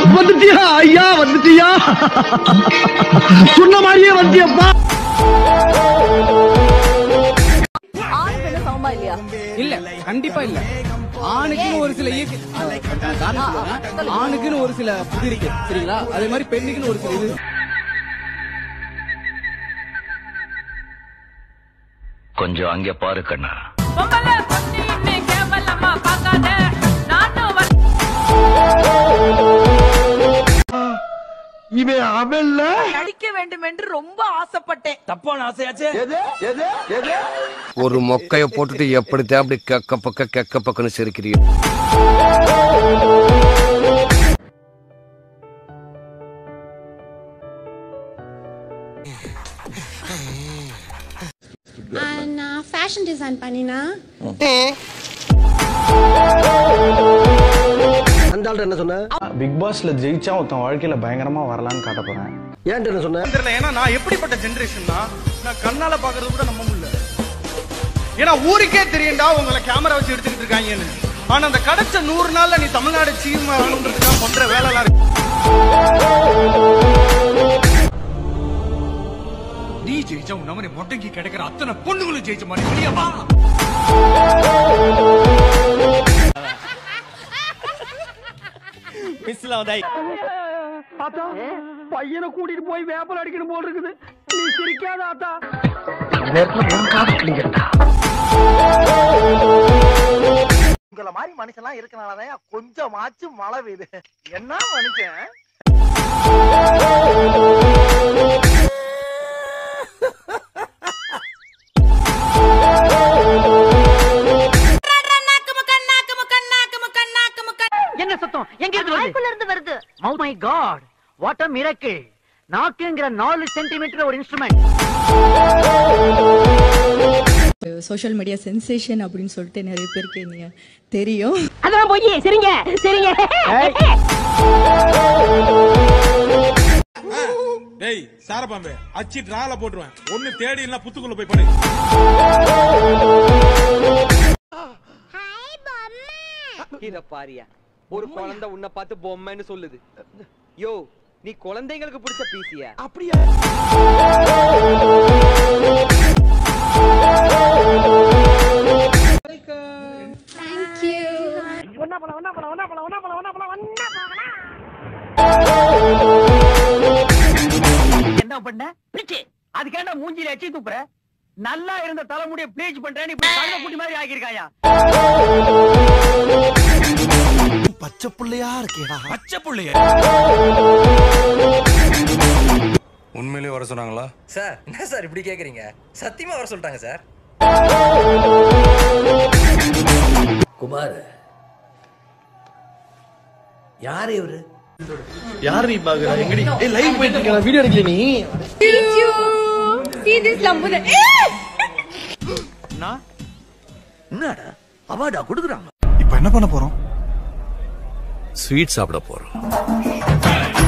வந்துட்டியா ஐயா வந்துட்டியா சொன்ன மாதிரியே வந்துட்டியப்பா ஆண் பெண்ணு சமமா இல்லையா இல்ல கண்டிப்பா இல்ல ஆணுக்குன்னு ஒரு சில இயக்க நான் காரணம் சொல்றேன். ஆணுக்குன்னு ஒரு சில இது இருக்கு சரிங்களா அதே மாதிரி பெண்ணுக்குன்னு ஒரு சில இது கொஞ்சம் அங்கே பாரு கண்ணா பொம்பளை பொண்ணுன்னு கேவலமா பார்க்காத நானும் வந்து இவன் அவன்ல நடிக்க வேண்டும் என்று ரொம்ப ஆசைப்பட்டேன் தப்பான ஆசையாச்சே ஒரு மொக்கைய போட்டுட்டு எப்படித்தான் அப்படி கெக்க பக்க கெக்க பக்கன்னு சிரிக்கிறீங்க நான் ஃபேஷன் டிசைன் பண்ணினா அந்த ஆள்கிட்ட என்ன சொன்ன பிக் பாஸ்ல ஜெயிச்சா ஒருத்தன் வாழ்க்கையில பயங்கரமா வரலான்னு காட்ட போறேன் ஏன்ட்ட என்ன சொன்ன தெரியல ஏன்னா நான் எப்படிப்பட்ட ஜெனரேஷன்னா நான் கண்ணால பாக்குறது கூட நம்ப முடியல ஏன்னா ஊருக்கே தெரியும்டா உங்களை கேமரா வச்சு எடுத்துக்கிட்டு இருக்காங்கன்னு ஆனா அந்த கிடைச்ச நூறு நாள்ல நீ தமிழ்நாடு சீம் ஆகணுன்றதுக்காக பண்ற வேலைலாம் இருக்கு நீ ஜெயிச்சா உன் அவனை மொட்டைக்கு கிடைக்கிற அத்தனை பொண்ணுங்களும் ஜெயிச்ச மாதிரி வெளியவா மிஸ்ல வந்தாய் ஆத்தா பையனை கூட்டிட்டு போய் வேப்பல் அடிக்கணும் போல் இருக்குது நீ சிரிக்காத ஆத்தா உங்களை மாதிரி மனுஷன்லாம் இருக்கனாலதான் கொஞ்சமாச்சும் மழை பெய்யுது என்ன மனுஷன் என்ன சத்தம் எங்க இருந்து வருது இருந்து வருது oh my god what a miracle நாக்குங்கிற நாலு சென்டிமீட்டர் ஒரு இன்ஸ்ட்ருமெண்ட் சோஷியல் மீடியா சென்சேஷன் அப்படின்னு சொல்லிட்டு நிறைய பேருக்கு நீங்க தெரியும் அதெல்லாம் போய் சரிங்க சரிங்க டேய் சாரபாம்பே அச்சி டிரால போட்டுருவேன் ஒண்ணு தேடி இல்ல புத்துக்குள்ள போய் பண்ணு இத பாரியா ஒரு குழந்தை உன்னை பார்த்து பொம்மைன்னு சொல்லுது யோ நீ குழந்தைங்களுக்கு பிடிச்ச பீசியா அப்படியா என்ன பண்ண பிச்சு அதுக்கேண்டா மூஞ்சில எச்சி துப்புற நல்லா இருந்த தலைமுடிய ப்ளீச் பண்றேன்னு இப்படி கழுத குட்டி மாதிரி ஆக்கியிருக்காயா பச்சை புள்ளையா இருக்கேடா பச்சை புள்ளைய உண்மையிலேயே வர சொன்னாங்களா சார் என்ன சார் இப்படி கேக்குறீங்க சத்தியமா வர சொல்லிட்டாங்க சார் குமார் யார் இவரு யார் நீ பாக்குற எங்கடி ஏய் லைவ் போயிட்டு இருக்க வீடியோ எடுக்கல நீ என்னடா அவார்டா கொடுக்குறாங்க இப்ப என்ன பண்ண போறோம் ஸ்வீட் சாப்பிட போறோம்